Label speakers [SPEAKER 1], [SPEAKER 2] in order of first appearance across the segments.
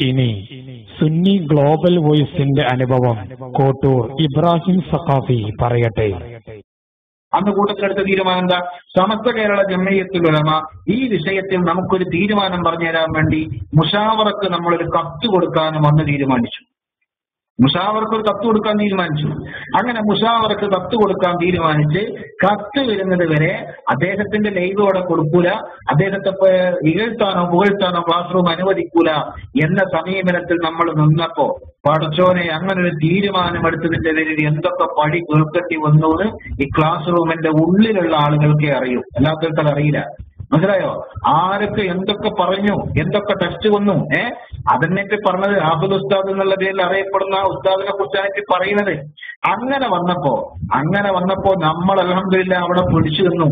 [SPEAKER 1] ഇനി സുന്നി ഗ്ലോബൽ വോയിസിന്റെ അനുഭവം കോട്ടൂർ ഇബ്രാഹിം സഖാഫി പറയട്ടെ
[SPEAKER 2] അന്ന് കൂട്ടത്തിലെടുത്ത തീരുമാനം എന്താ സമസ്ത കേരള ജമ്മയത്തുൽ ഉലമ ഈ വിഷയത്തിൽ നമുക്കൊരു തീരുമാനം പറഞ്ഞു തരാൻ വേണ്ടി മുഷാവറക്ക് നമ്മളൊരു കത്ത് കൊടുക്കാനും അന്ന് തീരുമാനിച്ചു മുഷാവർക്ക് ഒരു കത്ത് കൊടുക്കാൻ തീരുമാനിച്ചു അങ്ങനെ മുഷാവർക്ക് കത്ത് കൊടുക്കാൻ തീരുമാനിച്ച് കത്ത് വരുന്നത് വരെ അദ്ദേഹത്തിന്റെ ലൈവ് അവിടെ കൊടുക്കൂല അദ്ദേഹത്തെ പ- ഇകഴ്ത്താനോ പുകഴ്ത്താനോ ക്ലാസ് റൂം അനുവദിക്കൂല എന്ന സമീപനത്തിൽ നമ്മൾ നിന്നപ്പോ പടച്ചോനെ അങ്ങനെ ഒരു തീരുമാനമെടുത്തതിന്റെ പേരിൽ എന്തൊക്കെ പടി കേൾക്കേണ്ടി വന്നു എന്ന് ഈ ക്ലാസ് റൂമിന്റെ ഉള്ളിലുള്ള ആളുകൾക്കേ അറിയൂ അല്ലാത്തവർക്ക് അത് അറിയില്ല മനസ്സിലായോ ആരൊക്കെ എന്തൊക്കെ പറഞ്ഞു എന്തൊക്കെ ടെസ്റ്റ് വന്നു ഏ അതിനെപ്പറ്റി പറഞ്ഞത് ആബുൽ ഉസ്താദ് എന്നുള്ള പേരിൽ അറിയപ്പെടുന്ന ആ ഉസ്താദിനെ കുറിച്ചാണ് ഇപ്പൊ പറയുന്നത് അങ്ങനെ വന്നപ്പോ അങ്ങനെ വന്നപ്പോ നമ്മൾ അലഹമില്ല അവിടെ പിടിച്ചു നിന്നു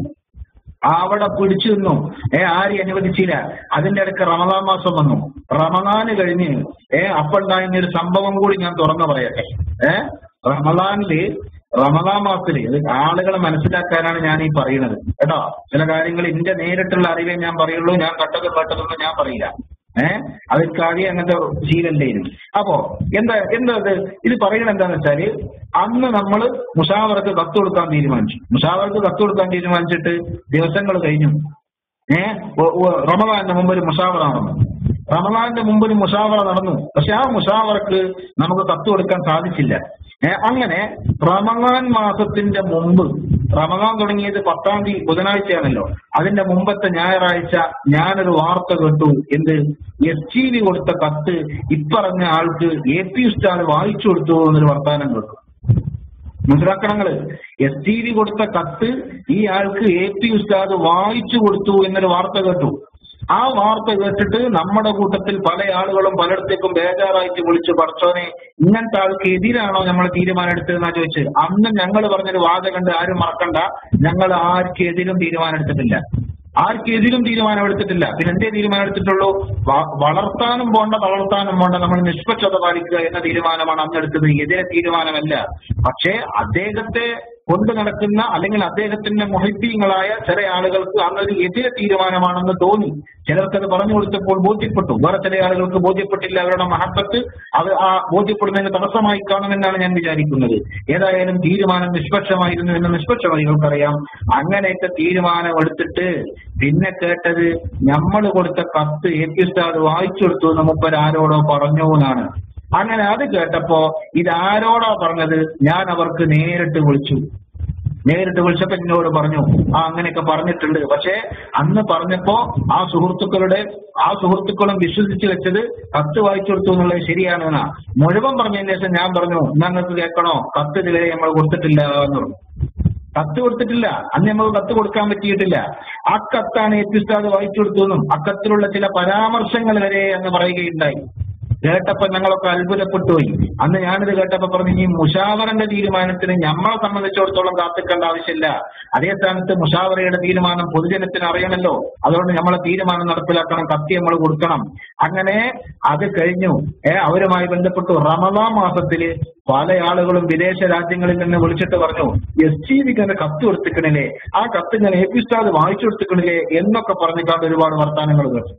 [SPEAKER 2] അവിടെ പിടിച്ചു നിന്നു ഏ ആരും അനുവദിച്ചില്ല അതിന്റെ ഇടയ്ക്ക് റമദാൻ മാസം വന്നു റമദാന് കഴിഞ്ഞ് ഏ അപ്പുണ്ടായിരുന്ന ഒരു സംഭവം കൂടി ഞാൻ തുറന്നു പറയട്ടെ ഏ റമദാനില് റമദാൻ മാസത്തില് ഇത് ആളുകളെ മനസ്സിലാക്കാനാണ് ഞാൻ ഈ പറയുന്നത് കേട്ടോ ചില കാര്യങ്ങൾ എന്റെ നേരിട്ടുള്ള അറിവേ ഞാൻ പറയുള്ളൂ ഞാൻ കട്ടത് കേട്ടതൊന്നും ഞാൻ പറയില്ല ഏഹ് അതൊക്കെ അങ്ങനത്തെ ശീലല്ലേനും അപ്പോ എന്താ എന്താ ഇത് ഇത് പറയണത് എന്താന്ന് വെച്ചാല് അന്ന് നമ്മൾ മുഷാവർക്ക് കത്ത് കൊടുക്കാൻ തീരുമാനിച്ചു മുഷാവർക്ക് കത്ത് കൊടുക്കാൻ തീരുമാനിച്ചിട്ട് ദിവസങ്ങൾ കഴിഞ്ഞു ഏഹ് റമദാന്റെ മുമ്പ് ഒരു മുഷാവറ നടന്നു റമദാന്റെ മുമ്പ് ഒരു മുഷാവറ നടന്നു പക്ഷെ ആ മുഷാവറക്ക് നമുക്ക് കത്ത് കൊടുക്കാൻ സാധിച്ചില്ല ഏഹ് അങ്ങനെ റമദാൻ മാസത്തിന്റെ മുമ്പ് റമദാൻ തുടങ്ങിയത് പത്താം തീയതി ബുധനാഴ്ചയാണല്ലോ അതിന്റെ മുമ്പത്തെ ഞായറാഴ്ച ഞാനൊരു വാർത്ത കേട്ടു എന്ത് എസ് ടി വി കൊടുത്ത കത്ത് ഇപ്പറഞ്ഞ ആൾക്ക് എ പി ഉസ്താദ് വായിച്ചു കൊടുത്തു എന്നൊരു വർത്താനം കേട്ടു മനസ്സിലാക്കണങ്ങള് എസ് ടി വി കൊടുത്ത കത്ത് ഈ ആൾക്ക് എ പി ഉസ്താദ് വായിച്ചു കൊടുത്തു എന്നൊരു വാർത്ത കേട്ടു ആ വാർത്ത കേട്ടിട്ട് നമ്മുടെ കൂട്ടത്തിൽ പല ആളുകളും പലയിടത്തേക്കും ബേജാറായിട്ട് വിളിച്ചു പറച്ചോനെ ഇങ്ങനത്തെ ആൾക്ക് എതിരാണോ നമ്മൾ തീരുമാനം എടുത്തതെന്നാ ചോദിച്ചത് അന്ന് ഞങ്ങൾ പറഞ്ഞൊരു വാദം കണ്ട് ആരും മറക്കണ്ട ഞങ്ങൾ ആർക്കെതിരും തീരുമാനം എടുത്തിട്ടില്ല ആർക്കെതിരും തീരുമാനം എടുത്തിട്ടില്ല പിന്നെ എന്തേ തീരുമാനം എടുത്തിട്ടുള്ളൂ വ- വളർത്താനും പോണ്ട വളർത്താനും പോണ്ട നമ്മൾ നിഷ്പക്ഷത പാലിക്കുക എന്ന തീരുമാനമാണ് അന്ന് എടുത്തത് എതിരെ തീരുമാനമല്ല പക്ഷേ അദ്ദേഹത്തെ കൊണ്ട് നടക്കുന്ന അല്ലെങ്കിൽ അദ്ദേഹത്തിന്റെ മൊഹിബീങ്ങളായ ചില ആളുകൾക്ക് അന്നൊരു എതിരെ തീരുമാനമാണെന്ന് തോന്നി ചിലർക്കത് പറഞ്ഞു കൊടുത്തപ്പോൾ ബോധ്യപ്പെട്ടു വേറെ ചില ആളുകൾക്ക് ബോധ്യപ്പെട്ടില്ല അവരുടെ മഹത്വത്ത് അത് ആ ബോധ്യപ്പെടുന്നതിന് തടസ്സമായി കാണുമെന്നാണ് ഞാൻ വിചാരിക്കുന്നത് ഏതായാലും തീരുമാനം നിഷ്പക്ഷമായിരുന്നു എന്ന് നിഷ്പക്ഷമായികൾക്കറിയാം അങ്ങനെയൊക്കെ തീരുമാനം എടുത്തിട്ട് പിന്നെ കേട്ടത് നമ്മൾ കൊടുത്ത കത്ത് എ പി ഉസ്താദ് വായിച്ചു കൊടുത്തു എന്ന് മുപ്പര് ആരോടോ പറഞ്ഞു എന്നാണ് അങ്ങനെ അത് കേട്ടപ്പോ ഇതാരോടാ പറഞ്ഞത് ഞാൻ അവർക്ക് നേരിട്ട് വിളിച്ചു നേരിട്ട് വിളിച്ചപ്പോ എന്നോട് പറഞ്ഞു ആ അങ്ങനെയൊക്കെ പറഞ്ഞിട്ടുണ്ട് പക്ഷെ അന്ന് പറഞ്ഞപ്പോ ആ സുഹൃത്തുക്കളുടെ ആ സുഹൃത്തുക്കളും വിശ്വസിച്ച് വെച്ചത് കത്ത് വായിച്ചു കൊടുത്തു എന്നുള്ളത് ശരിയാണ് എന്നാ മുഴുവൻ പറഞ്ഞതിന് ശേഷം ഞാൻ പറഞ്ഞു ഞങ്ങൾക്ക് കേൾക്കണോ കത്ത് ഇതുവരെ നമ്മൾ കൊടുത്തിട്ടില്ല എന്ന് പറഞ്ഞു കത്ത് കൊടുത്തിട്ടില്ല അന്ന് നമുക്ക് കത്ത് കൊടുക്കാൻ പറ്റിയിട്ടില്ല ആ കത്താണ് എത്തിസ്താദ് വായിച്ചു കൊടുത്തു എന്നും അക്കത്തിലുള്ള ചില പരാമർശങ്ങൾ വരെ എന്ന് പറയുകയുണ്ടായി കേട്ടപ്പോ ഞങ്ങളൊക്കെ അത്ഭുതപ്പെട്ടു പോയി അന്ന് ഞാനിത് കേട്ടപ്പോ പറഞ്ഞു ഈ മുഷാവറന്റെ തീരുമാനത്തിന് നമ്മളെ സംബന്ധിച്ചിടത്തോളം കാത്തിക്കേണ്ട ആവശ്യമില്ല അതേ സ്ഥാനത്ത് മുഷാവറയുടെ തീരുമാനം പൊതുജനത്തിന് അറിയണമല്ലോ അതുകൊണ്ട് നമ്മളെ തീരുമാനം നടപ്പിലാക്കണം കത്തി നമ്മൾ കൊടുക്കണം അങ്ങനെ അത് കഴിഞ്ഞു ഏ അവരുമായി ബന്ധപ്പെട്ടു റമദാൻ മാസത്തില് പല ആളുകളും വിദേശ രാജ്യങ്ങളിൽ നിന്ന് വിളിച്ചിട്ട് പറഞ്ഞു എസ് ടി വിക്ക് തന്നെ കത്ത് കൊടുത്തിക്കണില്ലേ ആ കത്ത് ഞാൻ എ പി ഉസ്താദ് വായിച്ചു കൊടുത്തിക്കണില്ലേ എന്നൊക്കെ പറഞ്ഞിട്ടാണ് ഒരുപാട് വർത്താനങ്ങൾ കേട്ടു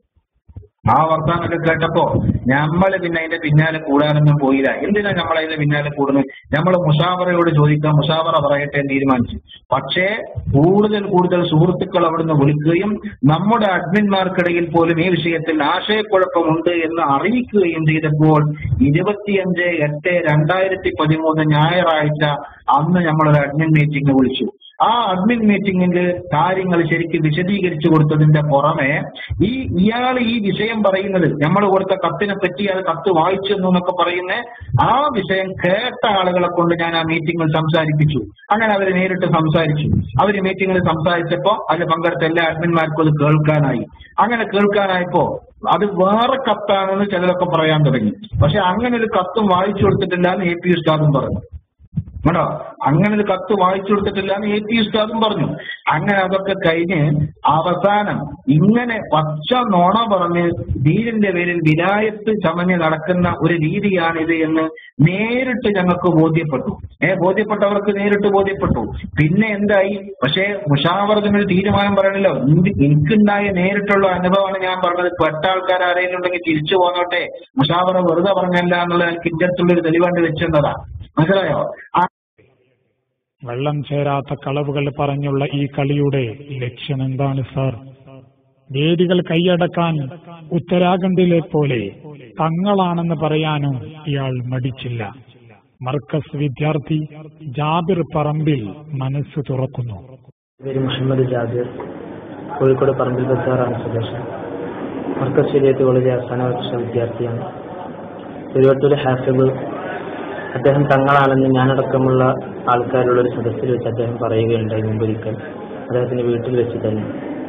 [SPEAKER 2] ആ വർത്താനൊക്കെ കേട്ടപ്പോ നമ്മൾ പിന്നെ അതിന്റെ പിന്നാലെ കൂടാനൊന്നും പോയില്ല എന്തിനാ നമ്മൾ അതിന്റെ പിന്നാലെ കൂടുന്നത് നമ്മൾ മുഷാവറയോട് ചോദിക്കാം മുഷാവറ പറയട്ടെ എന്ന് തീരുമാനിച്ചു പക്ഷേ കൂടുതൽ കൂടുതൽ സുഹൃത്തുക്കൾ അവിടുന്ന് വിളിക്കുകയും നമ്മുടെ അഡ്മിന്മാർക്കിടയിൽ പോലും ഈ വിഷയത്തിൽ ആശയക്കുഴപ്പമുണ്ട് എന്ന് അറിയിക്കുകയും ചെയ്തപ്പോൾ ഇരുപത്തിയഞ്ച് എട്ട് രണ്ടായിരത്തി പതിമൂന്ന് ഞായറാഴ്ച അന്ന് നമ്മളൊരു അഡ്മിൻ മീറ്റിംഗ് വിളിച്ചു ആ അഡ്മിൻ മീറ്റിംഗിൽ കാര്യങ്ങൾ ശരിക്കും വിശദീകരിച്ചു കൊടുത്തതിന്റെ പുറമെ ഈ ഇയാൾ ഈ വിഷയം പറയുന്നത് നമ്മൾ കൊടുത്ത കത്തിനെ പറ്റി അത് കത്ത് വായിച്ചു എന്നൊക്കെ പറയുന്ന ആ വിഷയം കേട്ട ആളുകളെ കൊണ്ട് ഞാൻ ആ മീറ്റിംഗിൽ സംസാരിപ്പിച്ചു അങ്ങനെ അവർ നേരിട്ട് സംസാരിച്ചു അവർ മീറ്റിംഗിൽ സംസാരിച്ചപ്പോ അതിൽ പങ്കെടുത്ത എല്ലാ അഡ്മിന്മാർക്കും അത് കേൾക്കാനായി അങ്ങനെ കേൾക്കാനായപ്പോ അത് വേറെ കത്താണെന്ന് ചിലരൊക്കെ പറയാൻ തുടങ്ങി പക്ഷെ അങ്ങനെ ഒരു കത്തും വായിച്ചു കൊടുത്തിട്ടില്ല എന്ന് എ പി ഉസ്താദും പറഞ്ഞു കേട്ടോ അങ്ങനെ ഒരു കത്ത് വായിച്ചു കൊടുത്തിട്ടില്ല എന്ന് എ പി ഉസ്താദും പറഞ്ഞു അങ്ങനെ അതൊക്കെ കഴിഞ്ഞ് അവസാനം ഇങ്ങനെ പച്ച നോണ പറഞ്ഞ് ദീനിന്റെ പേരിൽ വിലായത്ത് ചമഞ്ഞ് നടക്കുന്ന ഒരു രീതിയാണിത് എന്ന് നേരിട്ട് ഞങ്ങൾക്ക് ബോധ്യപ്പെട്ടു ഏ ബോധ്യപ്പെട്ടവർക്ക് നേരിട്ട് ബോധ്യപ്പെട്ടു പിന്നെ എന്തായി പക്ഷേ മുഷാവർദ്ധന ഒരു തീരുമാനം പറയണല്ലോ എനിക്ക് എനിക്കുണ്ടായ നേരിട്ടുള്ള അനുഭവമാണ് ഞാൻ പറഞ്ഞത് പെട്ട ആൾക്കാർ ആരെങ്കിലും ഉണ്ടെങ്കിൽ തിരിച്ചു പോന്നോട്ടെ മുഷാവറ വെറുതെ പറഞ്ഞല്ല എന്നുള്ള എനിക്ക് ഇന്റെ അടുത്തുള്ള ഒരു തെളിവാണ്ട് വെച്ചെന്നതാ മനസ്സിലായോ ആ
[SPEAKER 1] വെള്ളം ചേരാത്ത കളവുകൾ പറഞ്ഞുള്ള ഈ കളിയുടെ ലക്ഷ്യം എന്താണ് സാർ വേദികൾ കൈയടക്കാൻ ഉത്തരാഖണ്ഡിലെ പോലെ തങ്ങളാണെന്ന് പറയാനും ഇയാൾ മടിച്ചില്ല മർക്കസ് വിദ്യാർത്ഥി ജാബിർ പറമ്പിൽ മനസ്സ് തുറക്കുന്നു
[SPEAKER 3] പേര് മുഹമ്മദ് ജാബിർ കോഴിക്കോട് പറമ്പിൽ ബസാറാണ് സ്വദേശം മർക്കസ് ശരിയത്ത് കോളേജ് അവസാന വർഷ വിദ്യാർത്ഥിയാണ് തിരുവട്ടൂർ ഹാഫിബ് അദ്ദേഹം തങ്ങളാണെന്ന് ഞാനടക്കമുള്ള ആൾക്കാരുള്ള ഒരു സദസ്സിൽ വെച്ച് അദ്ദേഹം പറയുകയുണ്ടായി മുമ്പൊരിക്കൽ അദ്ദേഹത്തിന്റെ വീട്ടിൽ വെച്ച് തന്നെ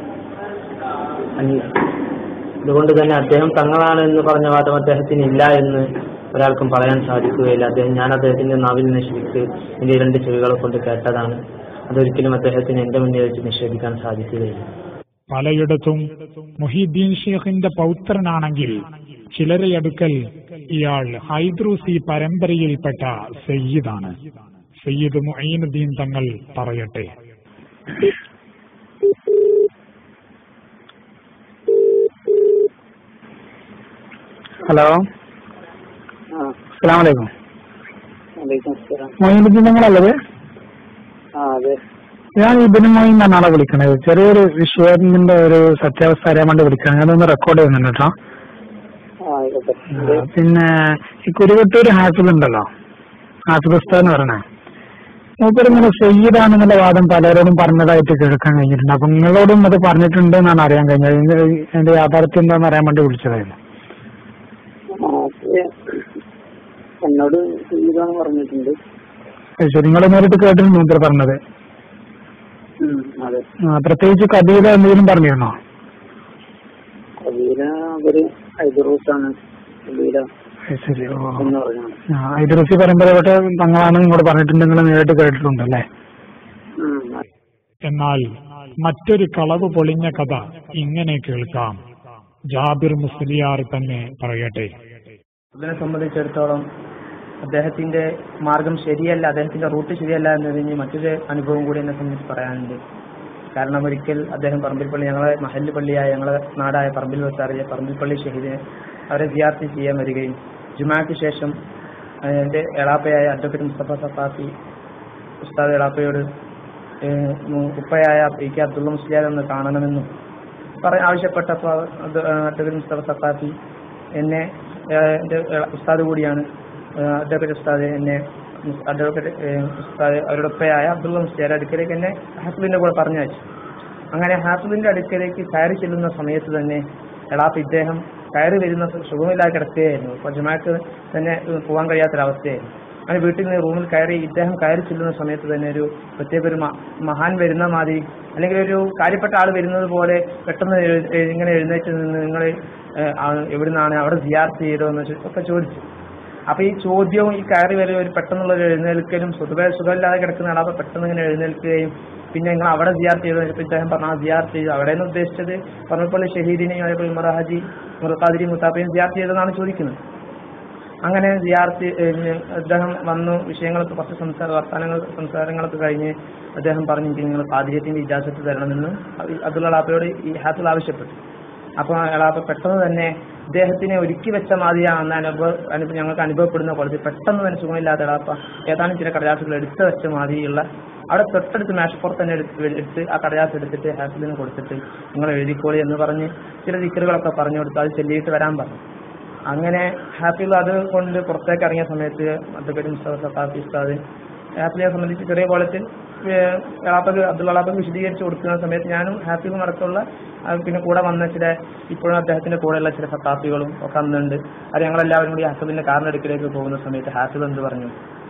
[SPEAKER 3] അനി- അതുകൊണ്ട് തന്നെ അദ്ദേഹം തങ്ങളാണ് എന്ന് പറഞ്ഞ വാദം അദ്ദേഹത്തിന് ഇല്ല എന്ന് ഒരാൾക്കും പറയാൻ സാധിക്കുകയില്ല അദ്ദേഹം ഞാൻ അദ്ദേഹത്തിന്റെ നാവിൽ നിന്ന് ശരിക്ക് എന്റെ രണ്ട് ചെവികളെ കൊണ്ട് കേട്ടതാണ് അതൊരിക്കലും അദ്ദേഹത്തിന് എന്റെ മുന്നിൽ വെച്ച് നിഷേധിക്കാൻ സാധിക്കുകയില്ല
[SPEAKER 1] പലയിടത്തും മുഹിദ്ദീൻ ഷേഖിന്റെ പൗത്രനാണെങ്കിൽ ചിലരെ അടുക്കൽ ഇയാൾ ഹൈദ്രൂസി പരമ്പരയിൽപ്പെട്ട സയ്യിദാണ് സയ്യിദ് മുഈനുദ്ദീൻ തങ്ങൾ പറയട്ടെ
[SPEAKER 4] ഹലോ അസ്സാം വലൈക്കും
[SPEAKER 3] വലൈക്കും അസ്സലാം
[SPEAKER 4] മൊയ്നുദ്ദീൻ നിങ്ങളല്ലത്
[SPEAKER 3] ആ അതെ
[SPEAKER 4] ഞാൻ ഇബിന് മൊയ്ൻ എന്നാണ് ആളെ വിളിക്കണത് ചെറിയൊരു വിഷയത്തിന്റെ ഒരു സത്യാവസ്ഥ അറിയാൻ വേണ്ടി വിളിക്കണം ഞാനൊന്ന് റെക്കോർഡ് ചെയ്യുന്നുണ്ട് കേട്ടോ
[SPEAKER 3] ആ ആയിക്കോട്ടെ
[SPEAKER 4] ആ, പിന്നെ ഈ കുരുവട്ടൂർ ഹാഫിദ് ഉണ്ടല്ലോ ഹാഫിദ് ഉസ്താദ് എന്ന് പറയണേ മൂപ്പര് ഇങ്ങനെ സയ്യിദാണെന്നുള്ള വാദം പലരോടും പറഞ്ഞതായിട്ട് കേൾക്കാൻ കഴിഞ്ഞിട്ടുണ്ട് അപ്പൊ നിങ്ങളോടും അത് പറഞ്ഞിട്ടുണ്ട് എന്നാണ് അറിയാൻ കഴിഞ്ഞത് ഇതിന്റെ അതിന്റെ യാഥാർത്ഥ്യം എന്താണെന്ന് അറിയാൻ വേണ്ടി വിളിച്ചതായിരുന്നു
[SPEAKER 3] ആ, അത് എന്നോട് ചെയ്താന്ന് പറഞ്ഞിട്ടുണ്ട്
[SPEAKER 4] അത് ശരി നിങ്ങൾ നേരിട്ട് കേട്ടിട്ടുണ്ട് മൂപ്പര് പറഞ്ഞത്
[SPEAKER 3] ഉം, അതെ
[SPEAKER 4] ആ, പ്രത്യേകിച്ച് കബീല എന്തെങ്കിലും പറഞ്ഞിരുന്നോ
[SPEAKER 3] കബീര അവര് ഹൈദറൂസാണ് കബീര
[SPEAKER 4] അത് ശരി ഓ
[SPEAKER 3] എന്ന് പറഞ്ഞു
[SPEAKER 4] ആ, ഐദ്രസി പരമ്പരപ്പെട്ട തങ്ങളാണ് ഇങ്ങോട്ട് പറഞ്ഞിട്ടുണ്ട് നിങ്ങൾ നേരിട്ട് കേട്ടിട്ടുണ്ട് അല്ലേ
[SPEAKER 3] ഉം,
[SPEAKER 1] എന്നാൽ മറ്റൊരു കളവ് പൊളിഞ്ഞ കഥ ഇങ്ങനെ കേൾക്കാം ജാബിർ മുസ്ലിയാർ തന്നെ പറയട്ടെ
[SPEAKER 3] അതിനെ സംബന്ധിച്ചിടത്തോളം അദ്ദേഹത്തിന്റെ മാർഗം ശരിയല്ല അദ്ദേഹത്തിന്റെ റൂട്ട് ശരിയല്ല എന്നതിന് മറ്റൊരു അനുഭവം കൂടി എന്നെ സംബന്ധിച്ച് പറയാനുണ്ട് കാരണം ഒരിക്കൽ അദ്ദേഹം പറമ്പിൽ പള്ളി ഞങ്ങളെ മഹല്ല് പള്ളിയായ ഞങ്ങളെ നാടായ പറമ്പിൽ വെച്ചാറിയ പറമ്പിൽ പള്ളി ഷഹീദിനെ അവരെ ജിയാർത്തി ചെയ്യാൻ വരികയും ജുമാക്ക് ശേഷം ഏഹ്, എന്റെ എളാപ്പയായ അഡ്വക്കേറ്റ് മുസ്തഫ സഫാഫി ഉസ്താദ് എളാപ്പയോട് ഏഹ്, മു- ഉപ്പയായ പി കെ അബ്ദുള്ള മുസ്ലിയാർ ഒന്ന് കാണണമെന്നും പറ ആവശ്യപ്പെട്ടപ്പോൾ അത് അഡ്വക്കേറ്റ് മുസ്തഫ സഫാഫി എന്നെ ഏഹ്, എൻ്റെ ഏഹ്, ഉസ്താദ് കൂടിയാണ് ഏഹ്, അഡ്വക്കേറ്റ് ഉസ്താദ് എന്നെ മുസ്- അഡ്വക്കേറ്റ് ഏഹ്, ഉസ്താദ് അവരുടെ ഉപ്പയായ അബ്ദുള്ള മുസ്ലിയാർ അടുക്കലേക്ക് എന്നെ ഹാഫിലിന്റെ കൂടെ പറഞ്ഞയച്ചു അങ്ങനെ ഹാഫിലിന്റെ അടുക്കലേക്ക് കയറി ചെല്ലുന്ന സമയത്ത് തന്നെ എളാപ്പ് ഇദ്ദേഹം കയറി വരുന്ന സ- സുഖമില്ലാതെ കിടക്കുകയായിരുന്നു അപ്പോൾ ജുമാക്ക് തന്നെ ഏഹ്, പോകാൻ കഴിയാത്തൊരവസ്ഥയായിരുന്നു അങ്ങനെ വീട്ടിൽ നിന്ന് റൂമിൽ കയറി ഇദ്ദേഹം കയറി ചെല്ലുന്ന സമയത്ത് തന്നെ ഒരു പ്രത്യേക ഒരു മ- മഹാൻ വരുന്ന മാതിരി അല്ലെങ്കിൽ ഒരു കാര്യപ്പെട്ട ആൾ വരുന്നത് പോലെ പെട്ടെന്ന് എഴു- എ- ഇങ്ങനെ എഴുന്നേറ്റ് നിന്ന് നിങ്ങൾ എവിടുന്നാണ് അവിടെ സിയാർത്ത് ചെയ്തോ എന്ന് ചോ- ഒക്കെ ചോദിച്ചു അപ്പൊ ഈ ചോദ്യവും ഈ കയറി വരെ ഒരു പെട്ടെന്നുള്ള ഒരു എഴുന്നേൽക്കലും സ്വതവേ സുഖമില്ലാതെ കിടക്കുന്ന ആളെ പെട്ടെന്ന് ഇങ്ങനെ എഴുന്നേൽക്കുകയും പിന്നെ നിങ്ങൾ അവിടെ സിയാർത്ത് ചെയ്തു ഇപ്പൊ ഇദ്ദേഹം പറഞ്ഞ ആ സിയാർത്ത് ചെയ്തു അവിടെ നിന്ന് ഉദ്ദേശിച്ചത് പറഞ്ഞപ്പോൾ ഷഹീദിനെയും അതേപോലെ ഉമറഹാജി മുറക്കാദിരി മുത്താപ്പയും സിയാർത്ത് ചെയ്തതെന്നാണ് ചോദിക്കുന്നത് അങ്ങനെ സിയാർത്ത് ഏഹ് അദ്ദേഹം വന്നു വിഷയങ്ങളൊക്കെ കുറച്ച് സംസാര വർത്തമാനങ്ങൾ സംസാരങ്ങളൊക്കെ കഴിഞ്ഞ് അദ്ദേഹം പറഞ്ഞു "എനിക്ക് നിങ്ങൾ പാതിര്യത്തിന്റെ ഇജാസത്ത് തരണമെന്ന് അബ്ദുള്ള അളാപ്പയോട് ഈ ഹാഫിൽ ആവശ്യപ്പെട്ടു അപ്പോൾ അളാപ്പ പെട്ടെന്ന് തന്നെ ഇദ്ദേഹത്തിനെ ഒരുക്കി വെച്ച മാതിരിയാണെന്ന് അനുഭവ അനുഭവം ഞങ്ങൾക്ക് അനുഭവപ്പെടുന്ന പോലെ പെട്ടെന്ന് തന്നെ സുഖമില്ലാത്ത അളാപ്പ ഏതാനും ചില കടലാസുകൾ എടുത്തു വെച്ച മാതിരിയുള്ള അവിടെ തൊട്ടടുത്ത് മേശപ്പുറത്ത് തന്നെ എടുത്ത് എടുത്ത് ആ കടലാസ് എടുത്തിട്ട് ഹാഫിലിന് കൊടുത്തിട്ട് നിങ്ങൾ എഴുതിക്കോളി എന്ന് പറഞ്ഞ് ചില ദിക്കറുകളൊക്കെ പറഞ്ഞു കൊടുത്ത് അത് ചെല്ലിയിട്ട് വരാൻ പറഞ്ഞു അങ്ങനെ ഹാഫിൽ അത് കൊണ്ട് പുറത്തേക്ക് ഇറങ്ങിയ സമയത്ത് അഡ്വക്കേറ്റ് മുസ്തഫ സത്താഫി ഉസ്താദ് ഹാഫിലിനെ സംബന്ധിച്ച് ചെറിയ കോലത്തിൽ എളാപ്പക്ക് അബ്ദുള്ള അളാപ്പക്ക് വിശദീകരിച്ച് കൊടുക്കുന്ന സമയത്ത് ഞാനും ഹാഫിലും അടക്കമുള്ള ആ, പിന്നെ കൂടെ വന്ന ചില ഇപ്പോഴും അദ്ദേഹത്തിന്റെ കൂടെയുള്ള ചില സത്താഫികളും ഒക്കെ അന്നുണ്ട് അത് ഞങ്ങളെല്ലാവരും കൂടി ഹാഫിലിന്റെ കാറിനടുക്കിലേക്ക് പോകുന്ന സമയത്ത് ഹാഫിൽ എന്ത് പറഞ്ഞു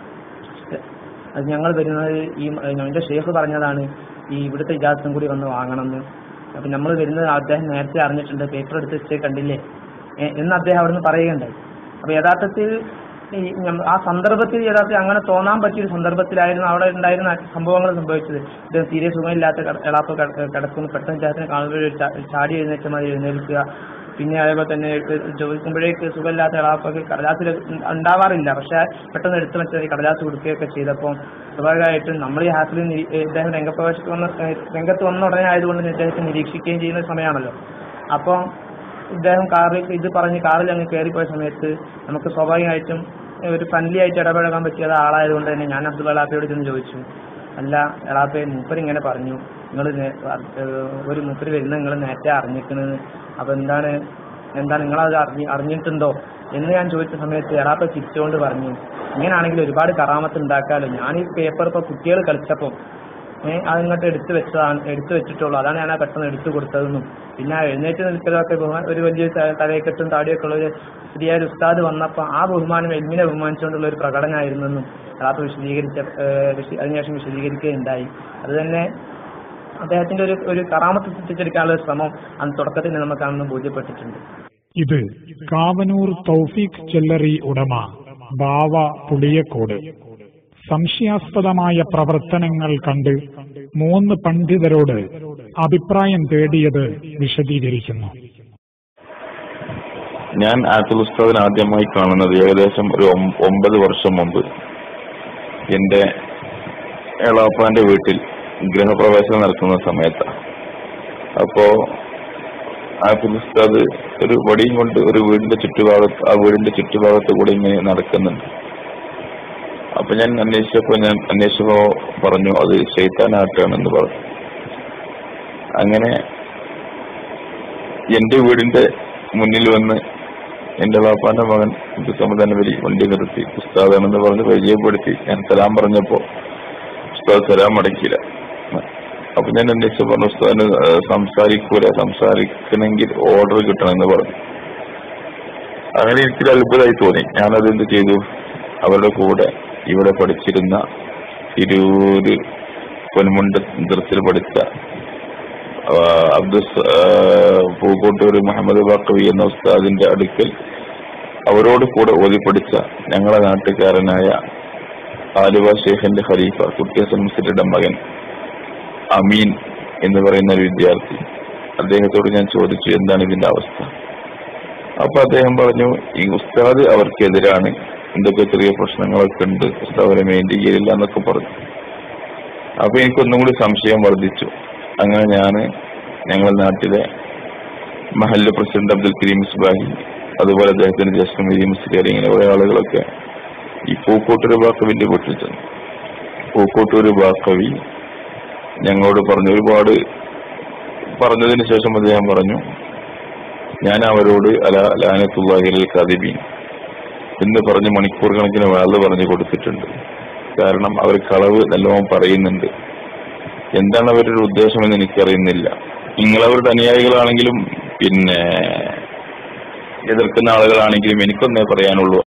[SPEAKER 3] അത് ഞങ്ങൾ വരുന്നത് ഈ എന്റെ ഷെയ്ഖ് പറഞ്ഞതാണ് ഈ ഇവിടുത്തെ ഇജാസത്തും കൂടി വന്ന് വാങ്ങണമെന്ന് അപ്പൊ നമ്മൾ വരുന്നത് അദ്ദേഹം നേരത്തെ അറിഞ്ഞിട്ടുണ്ട് പേപ്പർ എടുത്ത് വെച്ചേ കണ്ടില്ലേ ഏ, എന്ന് അദ്ദേഹം അവിടുന്ന് പറയുകയുണ്ടായി അപ്പൊ യഥാർത്ഥത്തിൽ ഈ ഞമ്മ- ആ സന്ദർഭത്തിൽ യഥാർത്ഥത്തിൽ അങ്ങനെ തോന്നാൻ പറ്റിയ ഒരു സന്ദർഭത്തിലായിരുന്നു അവിടെ ഉണ്ടായിരുന്ന സംഭവങ്ങൾ സംഭവിച്ചത് ഇത് തീരെ സുഖമില്ലാത്ത കട- എളാപ്പ് കട- കിടക്കുന്നു പെട്ടെന്ന് ഇദ്ദേഹത്തിന് കാണുമ്പോൾ ഒരു ചാ- ചാടി എഴുന്നേറ്റ മാതിരി എഴുന്നേൽക്കുക പിന്നെ അതേപോലെ തന്നെ ചോദിക്കുമ്പോഴേക്ക് സുഖമില്ലാത്ത എളാപ്പൊക്കെ കടലാസിൽ ഉണ്ടാവാറില്ല പക്ഷെ പെട്ടെന്ന് എടുത്തു വെച്ച ഈ കടലാസ് കൊടുക്കുകയൊക്കെ ചെയ്തപ്പോൾ സ്വാഭാവികമായിട്ടും നമ്മൾ ഈ ഹാസിൽ നിരീ- ഇദ്ദേഹം രംഗപ്രവേശത്ത് വന്ന രംഗത്ത് വന്ന ഉടനെ ആയതുകൊണ്ട് തന്നെ ഇദ്ദേഹത്തെ നിരീക്ഷിക്കുകയും ചെയ്യുന്ന സമയമാണല്ലോ അപ്പോൾ ഇദ്ദേഹം കാറിൽ ഇത് പറഞ്ഞ് കാറിൽ അങ്ങ് കയറിപ്പോയ സമയത്ത് നമുക്ക് സ്വാഭാവികമായിട്ടും ഒരു ഫ്രണ്ട്ലി ആയിട്ട് ഇടപഴകാൻ പറ്റിയത് ആളായതുകൊണ്ട് തന്നെ ഞാൻ അബ്ദുൾ എളാപ്പയോട് ചെന്ന് ചോദിച്ചു അല്ല എളാപ്പയെ മൂപ്പർ ഇങ്ങനെ പറഞ്ഞു നിങ്ങൾ ഒരു മൂപ്പര് വരുന്നത് നിങ്ങൾ നേരത്തെ അറിഞ്ഞിക്കണെന്ന് അപ്പൊ എന്താണ് എന്താണ് നിങ്ങളത് അറിഞ്ഞി അറിഞ്ഞിട്ടുണ്ടോ എന്ന് ഞാൻ ചോദിച്ച സമയത്ത് എളാപ്പ ചിരിച്ചുകൊണ്ട് പറഞ്ഞു ഇങ്ങനാണെങ്കിൽ ഒരുപാട് കറാമത്ത് ഉണ്ടാക്കാമല്ലോ ഞാൻ ഈ പേപ്പർ ഇപ്പോൾ കുട്ടികൾ കളിച്ചപ്പോൾ ഏഹ് അതിങ്ങോട്ട് എടുത്തു വെച്ചതാണ് എടുത്തു വെച്ചിട്ടുള്ളൂ അതാണ് ഞാൻ ആ പെട്ടെന്ന് എടുത്തു കൊടുത്തതെന്നും പിന്നെ ആ എഴുന്നേറ്റ് നിൽക്കലൊക്കെ ബഹുമാ- ഒരു വലിയ ത- തലയെക്കെട്ടും താടിയൊക്കെ ഉള്ള ഒരു സ്ത്രീയായ ഒരു ഉസ്താദ് വന്നപ്പോൾ ആ ബഹുമാനം എൽമിനെ ബഹുമാനിച്ചുകൊണ്ടുള്ള ഒരു പ്രകടനമായിരുന്നെന്നും റാപ്പ് വിശദീകരിച്ച ഏഹ് വിശ- അതിനുശേഷം വിശദീകരിക്കുകയുണ്ടായി അത് തന്നെ അദ്ദേഹത്തിന്റെ ഒരു ഒരു കറാമത്ത് സൃഷ്ടിച്ചെടുക്കാനുള്ള ഒരു ശ്രമം അന്ന് തുടക്കത്തിൽ തന്നെ നമുക്ക് അന്ന് ബോധ്യപ്പെട്ടിട്ടുണ്ട്
[SPEAKER 1] ഇത് കാവനൂർ തൗഫീഖ് ജ്വല്ലറി ഉടമ ബാവ പുളിയക്കോട് സംശയാസ്പദമായ പ്രവർത്തനങ്ങൾ കണ്ട് മൂന്ന് പണ്ഡിതരോട് അഭിപ്രായം തേടിയത് വിശദീകരിക്കുന്നു
[SPEAKER 5] ഞാൻ ആറ്റുൽ ഉസ്താദിനെ ആദ്യമായി കാണുന്നത് ഏകദേശം ഒരു ഒം- ഒമ്പത് വർഷം മുമ്പ് എന്റെ എളാപ്പാന്റെ വീട്ടിൽ ഗൃഹപ്രവേശനം നടക്കുന്ന സമയത്താണ് അപ്പോ ആറ്റുൽ ഉസ്താദ് ഒരു വടിയും കൊണ്ട് ഒരു വീടിന്റെ ചുറ്റുഭാഗത്ത് ആ വീടിന്റെ ചുറ്റുഭാഗത്ത് കൂടെ ഇങ്ങനെ നടക്കുന്നുണ്ട് അപ്പൊ ഞാൻ അന്വേഷിച്ചപ്പോ ഞാൻ അന്വേഷിച്ചപ്പോ പറഞ്ഞു അത് ശൈത്താനാട്ടാണെന്ന് പറഞ്ഞു അങ്ങനെ എന്റെ വീടിന്റെ മുന്നിൽ വന്ന് എന്റെ വാപ്പാന്റെ മകൻ സമാധാന വരി വണ്ടി നിർത്തി ഉസ്താദാണെന്ന് പറഞ്ഞ് പരിചയപ്പെടുത്തി ഞാൻ സലാം പറഞ്ഞപ്പോ ഉസ്താദ് സലാം അടക്കിയില്ല അപ്പൊ ഞാൻ അന്വേഷിച്ചു പറഞ്ഞു ഉസ്താദിന് ഏഹ് സംസാരിക്കൂല സംസാരിക്കണമെങ്കിൽ ഓർഡർ കിട്ടണമെന്ന് പറഞ്ഞു അങ്ങനെ എനിക്കൊരു അത്ഭുതമായി തോന്നി ഞാനത് എന്ത് ചെയ്തു അവരുടെ കൂടെ ഇവിടെ പഠിച്ചിരുന്ന തിരൂര് പൊന്മുണ്ട ദർസിൽ പഠിച്ച ആഹ് അബ്ദുൽ സ- ആഹ് പൂക്കോട്ടൂർ മുഹമ്മദ് ബാക്കവി എന്ന ഉസ്താദിന്റെ അടുക്കൽ അവരോട് കൂടെ ഓതി പഠിച്ച ഞങ്ങളെ നാട്ടുകാരനായ ആലുവ ഷേഖിന്റെ ഖലീഫ കുട്ടിയസൻ മുസ്ലിയുടെ മകൻ അമീൻ എന്ന് പറയുന്ന ഒരു വിദ്യാർത്ഥി അദ്ദേഹത്തോട് ഞാൻ ചോദിച്ചു എന്താണ് ഇതിന്റെ അവസ്ഥ അപ്പൊ അദ്ദേഹം പറഞ്ഞു ഈ ഉസ്താദ് അവർക്കെതിരാണ് എന്തൊക്കെ ചെറിയ പ്രശ്നങ്ങളൊക്കെ ഉണ്ട് ഉസ്താദ് അവരെ മെയിൻറ്റെയിൻ ചെയ്യില്ല എന്നൊക്കെ പറഞ്ഞു അപ്പൊ എനിക്കൊന്നും കൂടി സംശയം വർദ്ധിച്ചു അങ്ങനെ ഞാൻ ഞങ്ങളുടെ നാട്ടിലെ മഹല്ല് പ്രസിഡന്റ് അബ്ദുൽ കരീം ഇസ്ബാഹി അതുപോലെ അദ്ദേഹത്തിന്റെ ജ്യേഷ്ഠ മെരി മുസ്ലിയാർ ഇങ്ങനെ കുറെ ആളുകളൊക്കെ ഈ പൂക്കോട്ടൂർ ബാക്കവിന്റെ വീട്ടിൽ ചെന്നു പൂക്കോട്ടൂർ ബാക്കവി ഞങ്ങളോട് പറഞ്ഞു ഒരുപാട് പറഞ്ഞതിന് ശേഷം അദ്ദേഹം പറഞ്ഞു ഞാൻ അവരോട് അല ലാനത്തുല്ലാഹിൽ കദിബീൻ എന്ന് പറഞ്ഞ് മണിക്കൂർ കണക്കിന് വാള് പറഞ്ഞു കൊടുത്തിട്ടുണ്ട് കാരണം അവർ കളവ് നല്ലോണം പറയുന്നുണ്ട് എന്താണ് അവരുടെ ഉദ്ദേശമെന്ന് എനിക്കറിയുന്നില്ല നിങ്ങൾ അവരുടെ അനുയായികളാണെങ്കിലും പിന്നെ എതിർക്കുന്ന ആളുകളാണെങ്കിലും എനിക്കൊന്നേ പറയാനുള്ളൂ